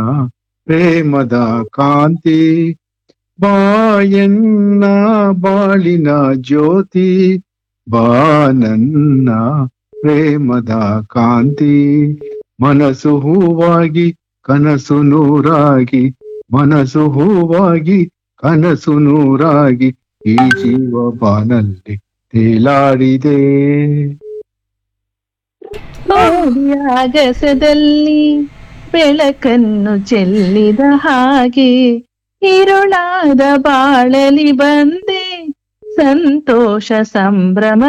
ಪ್ರೇಮದ ಕಾಂತಿ ಬಾಯನ್ನ ಬಾಳಿನ ಜ್ಯೋತಿ ಬಾನನ್ನ ಪ್ರೇಮದ ಕಾಂತಿ ಮನಸ್ಸು ಹೂವಾಗಿ ಕನಸು ನೂರಾಗಿ ಮನಸ್ಸು ಹೂವಾಗಿ ಕನಸು ನೂರಾಗಿ ಈ ಜೀವ ಬಾನಲ್ಲಿ ತೇಲಾಡಿದೆ ಆಗಸದಲ್ಲಿ ಬೆಳಕನ್ನು ಚೆಲ್ಲಿದ ಹಾಗೆ ഇരുളാದ ಬಾಳಲಿ ಬಂದೆ ಸಂತೋಷ ಸಂಭ್ರಮ